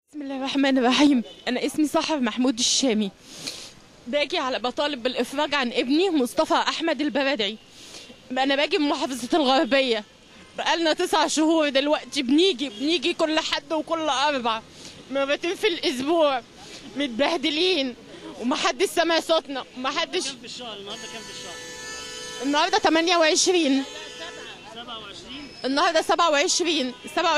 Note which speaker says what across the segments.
Speaker 1: بسم الله الرحمن الرحيم انا اسمي سحر محمود الشامي باجي على بطالب بالافراج عن ابني مصطفى احمد البرادعي انا باجي من محافظه الغربيه بقالنا تسع شهور دلوقتي بنيجي بنيجي كل حد وكل اربع مرتين في الاسبوع متبهدلين ومحدش سمع صوتنا ومحدش
Speaker 2: كام في الشهر النهارده كام في الشهر؟
Speaker 1: النهارده 28
Speaker 2: 27
Speaker 1: النهارده 27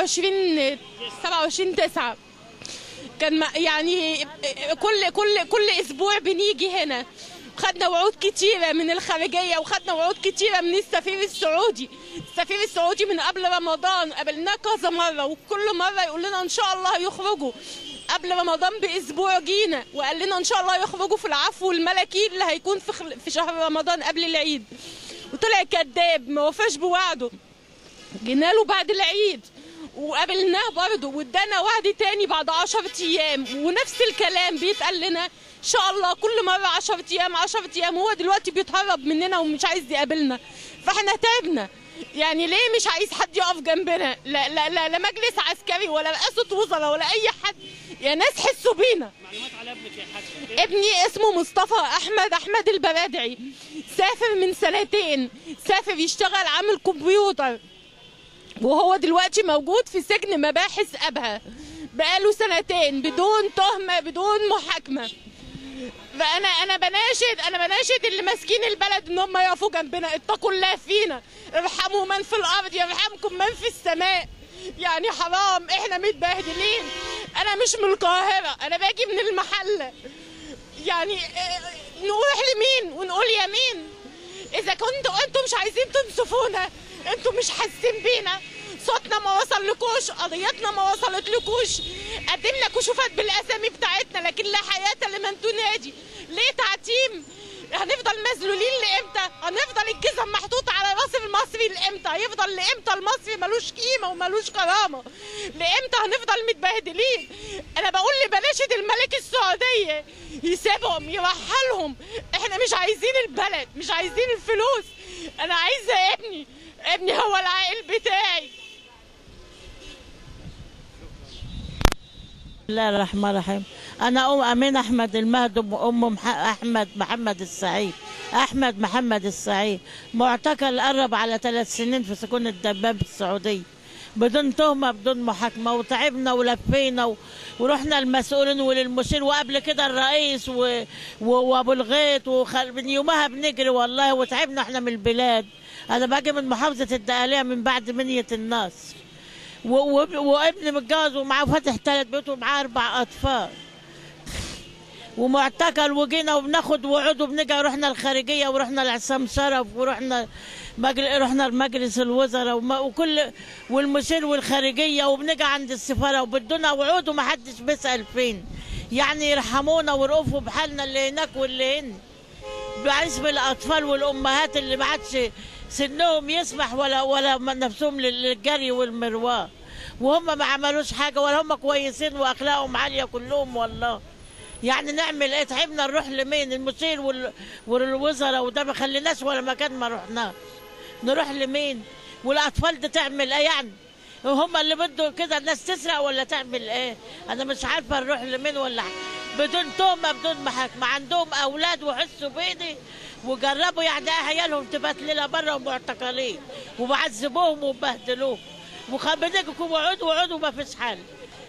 Speaker 1: 27 27 9 كان ما- يعني كل كل كل اسبوع بنيجي هنا خدنا وعود كتيرة من الخارجية وخدنا وعود كتيرة من السفير السعودي السفير السعودي من قبل رمضان قابلناه كذا مرة وكل مرة يقول لنا إن شاء الله يخرجوا قبل رمضان بأسبوع جينا وقال لنا إن شاء الله يخرجوا في العفو الملكي اللي هيكون في خل- في شهر رمضان قبل العيد وطلع كذاب ما وفاش بوعده جينا له بعد العيد وقابلناه برضه وادانا وعد تاني بعد 10 ايام ونفس الكلام بيتقال لنا ان شاء الله كل مره 10 ايام 10 ايام هو دلوقتي بيتهرب مننا ومش عايز يقابلنا فاحنا تعبنا يعني ليه مش عايز حد يقف جنبنا لا لا لا, لا مجلس عسكري ولا رئاسه وزراء ولا اي حد يا ناس حسوا بينا
Speaker 2: معلومات على ابنك يا حاجه
Speaker 1: ابني اسمه مصطفى احمد احمد البرادعي سافر من سنتين سافر يشتغل عامل كمبيوتر وهو دلوقتي موجود في سجن مباحث ابها بقاله سنتين بدون تهمه بدون محاكمه فانا انا بناشد انا بناشد اللي ماسكين البلد ان هم يقفوا جنبنا اتقوا الله فينا ارحموا من في الارض يرحمكم من في السماء يعني حرام احنا متبهدلين انا مش من القاهره انا باجي من المحله يعني آه، نروح لمين ونقول يمين اذا كنتوا انتوا مش عايزين تنصفونا انتوا مش حاسين بينا صوتنا ما وصلكوش قضيتنا ما وصلتلكوش قدمنا كشوفات بالاسامي بتاعتنا لكن لا حياه لمن تنادي ليه تعتيم هنفضل مذلولين لامتى هنفضل الجزم محطوط على راس المصري لامتى هيفضل لامتى المصري ملوش قيمه وملوش كرامه لامتى هنفضل متبهدلين انا بقول لبناشد الملك السعوديه يسيبهم يرحلهم احنا مش عايزين البلد مش عايزين الفلوس انا عايزه ابني ابني هو العائل بتاعي
Speaker 3: بسم الله الرحمن الرحيم انا ام امين احمد المهد ام أم مح- احمد محمد السعيد احمد محمد السعيد معتقل قرب على ثلاث سنين في سجون الدباب السعوديه بدون تهمه بدون محاكمه وتعبنا ولفينا و... ورحنا المسؤولين وللمشير وقبل كده الرئيس و... و... وابو الغيط وخل... من يومها بنجري والله وتعبنا احنا من البلاد انا باجي من محافظه الدقهليه من بعد منيه النصر و- و- وابني متجوز ومعاه فاتح ثلاث بيوت ومعاه اربع اطفال ومعتقل وجينا وبناخد وعود وبنجي رحنا الخارجيه ورحنا لعصام شرف ورحنا مجل... رحنا لمجلس الوزراء وما... وكل والمشير والخارجيه وبنجي عند السفاره وبدونا وعود ومحدش بيسال فين يعني يرحمونا ويرقفوا بحالنا اللي هناك واللي هنا بالنسبه للاطفال والامهات اللي ما عادش سنهم يسمح ولا ولا نفسهم لل- للجري والمرواه وهم ما عملوش حاجه ولا هم كويسين واخلاقهم عاليه كلهم والله يعني نعمل ايه تعبنا نروح لمين المشير وال... والوزراء وده ما خليناش ولا مكان ما رحناش نروح لمين والاطفال دي تعمل ايه يعني هم اللي بدوا كده الناس تسرق ولا تعمل ايه انا مش عارفه نروح لمين ولا ح- بدون تهمه بدون محاكمه عندهم اولاد وحسوا بيدي وجربوا يعني عيالهم تبات ليله بره ومعتقلين وبعذبوهم وبهدلوهم وخبنكم وعود وعود وما فيش حل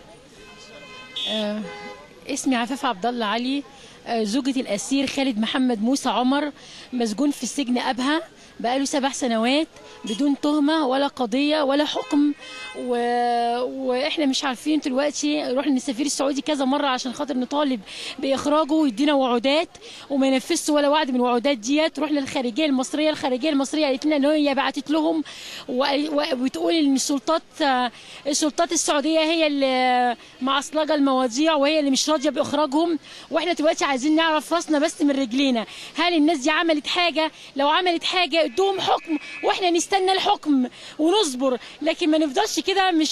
Speaker 4: آه، اسمي عفاف عبد الله علي آه، زوجة الأسير خالد محمد موسى عمر مسجون في السجن أبها بقاله سبع سنوات بدون تهمة ولا قضية ولا حكم و... وإحنا مش عارفين دلوقتي رحنا للسفير السعودي كذا مرة عشان خاطر نطالب بإخراجه ويدينا وعودات وما ينفذش ولا وعد من الوعودات ديت رحنا للخارجية المصرية الخارجية المصرية قالت لنا إن هي بعتت لهم و- و- وبتقول إن السلطات آه، السلطات السعودية هي اللي معصلجة المواضيع وهي اللي مش راضية بإخراجهم وإحنا دلوقتي عايزين نعرف راسنا بس من رجلينا هل الناس دي عملت حاجة لو عملت حاجة ادوهم حكم وإحنا نستنى الحكم ونصبر لكن ما نفضلش كده مش عارفين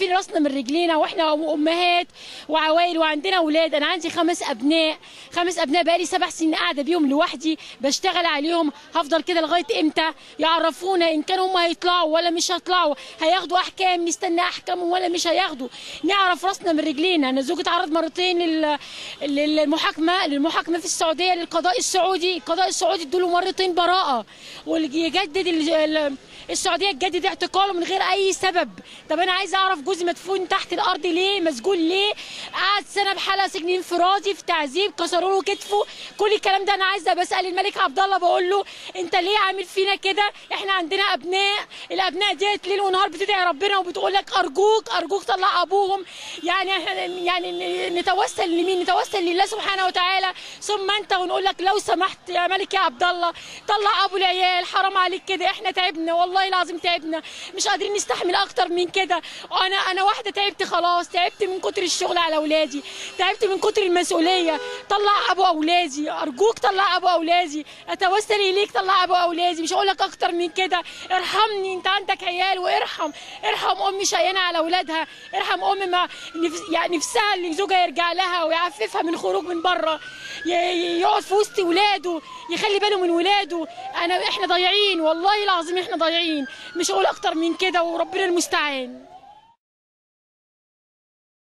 Speaker 4: شايلين راسنا من رجلينا واحنا امهات وعوائل وعندنا اولاد انا عندي خمس ابناء خمس ابناء بقالي سبع سنين قاعده بيهم لوحدي بشتغل عليهم هفضل كده لغايه امتى يعرفونا ان كانوا هم هيطلعوا ولا مش هيطلعوا هياخدوا احكام نستنى احكامهم ولا مش هياخدوا نعرف راسنا من رجلينا انا زوجي اتعرض مرتين لل... للمحاكمه للمحاكمه في السعوديه للقضاء السعودي القضاء السعودي ادوله مرتين براءه واللي يجدد ال... ال- السعوديه تجدد اعتقاله من غير اي سبب طب انا عايزه اعرف جوزي مدفون تحت الارض ليه مسجون ليه قعد سنه بحاله سجن انفرادي في تعذيب كسروا له كتفه كل الكلام ده انا عايزه بسال الملك عبد الله بقول له انت ليه عامل فينا كده احنا عندنا ابناء الابناء ديت ليل ونهار بتدعي ربنا وبتقول لك ارجوك ارجوك طلع ابوهم يعني احنا يعني ن- نتوسل لمين نتوسل لله سبحانه وتعالى ثم انت ونقول لك لو سمحت يا ملك يا عبد الله طلع ابو العيال حرام عليك كده احنا تعبنا والله العظيم تعبنا مش قادرين نستحمل اكتر من كده انا انا واحده تعبت خلاص تعبت من كتر الشغل على اولادي تعبت من كتر المسؤوليه طلع ابو اولادي ارجوك طلع ابو اولادي اتوسل اليك طلع ابو اولادي مش هقول لك اكتر من كده ارحمني انت عندك عيال وارحم ارحم ام شقيانه على اولادها ارحم ام ما نفس يعني نفسها اللي زوجها يرجع لها ويعففها من خروج من بره ي- ي- يقعد في وسط ولاده يخلي باله من ولاده انا احنا ضايعين والله العظيم احنا ضايعين مش هقول اكتر من كده وربنا المستعان